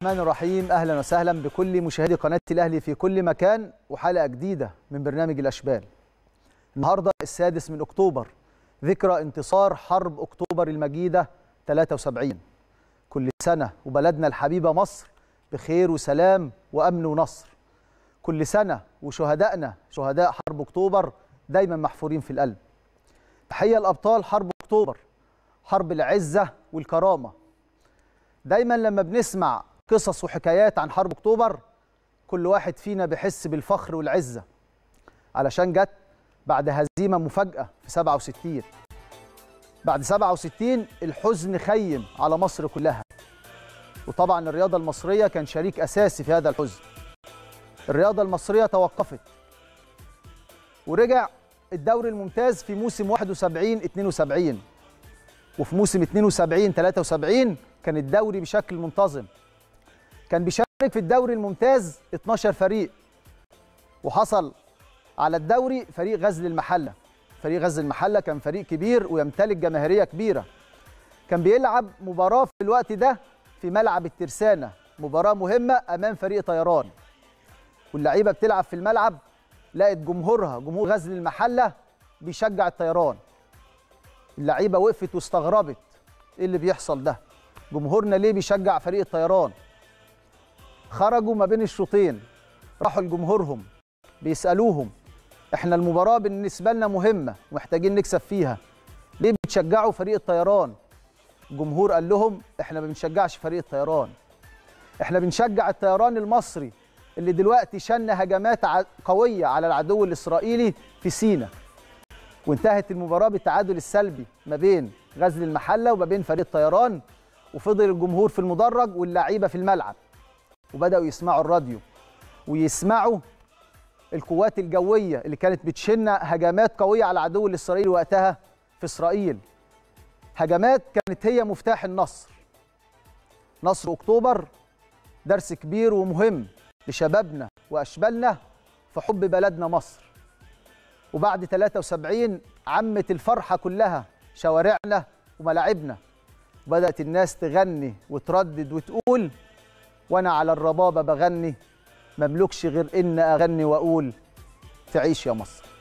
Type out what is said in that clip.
الرحمن الرحيم اهلا وسهلا بكل مشاهدي قناه الاهلي في كل مكان وحلقه جديده من برنامج الاشبال. النهارده السادس من اكتوبر ذكرى انتصار حرب اكتوبر المجيده 73 كل سنه وبلدنا الحبيبه مصر بخير وسلام وامن ونصر. كل سنه وشهدائنا شهداء حرب اكتوبر دايما محفورين في القلب. تحيه لابطال حرب اكتوبر حرب العزه والكرامه. دايما لما بنسمع قصص وحكايات عن حرب اكتوبر كل واحد فينا بيحس بالفخر والعزه علشان جت بعد هزيمه مفاجاه في 67 بعد 67 الحزن خيم على مصر كلها وطبعا الرياضه المصريه كان شريك اساسي في هذا الحزن الرياضه المصريه توقفت ورجع الدوري الممتاز في موسم 71 72 وفي موسم 72 73 كان الدوري بشكل منتظم كان بيشارك في الدوري الممتاز 12 فريق وحصل على الدوري فريق غزل المحله فريق غزل المحله كان فريق كبير ويمتلك جماهيريه كبيره كان بيلعب مباراه في الوقت ده في ملعب الترسانه مباراه مهمه امام فريق طيران واللعيبه بتلعب في الملعب لقت جمهورها جمهور غزل المحله بيشجع الطيران اللعيبه وقفت واستغربت ايه اللي بيحصل ده جمهورنا ليه بيشجع فريق الطيران خرجوا ما بين الشوطين راحوا لجمهورهم بيسالوهم احنا المباراه بالنسبه لنا مهمه ومحتاجين نكسب فيها ليه بتشجعوا فريق الطيران الجمهور قال لهم احنا ما بنشجعش فريق الطيران احنا بنشجع الطيران المصري اللي دلوقتي شن هجمات قويه على العدو الاسرائيلي في سينا وانتهت المباراه بالتعادل السلبي ما بين غزل المحله وما بين فريق الطيران وفضل الجمهور في المدرج واللعيبه في الملعب وبداوا يسمعوا الراديو ويسمعوا القوات الجويه اللي كانت بتشن هجمات قويه على العدو الاسرائيلي وقتها في اسرائيل هجمات كانت هي مفتاح النصر نصر اكتوبر درس كبير ومهم لشبابنا واشبالنا في حب بلدنا مصر وبعد 73 عمت الفرحه كلها شوارعنا وملاعبنا وبدات الناس تغني وتردد وتقول وانا على الربابه بغني مملكش غير ان اغني واقول تعيش يا مصر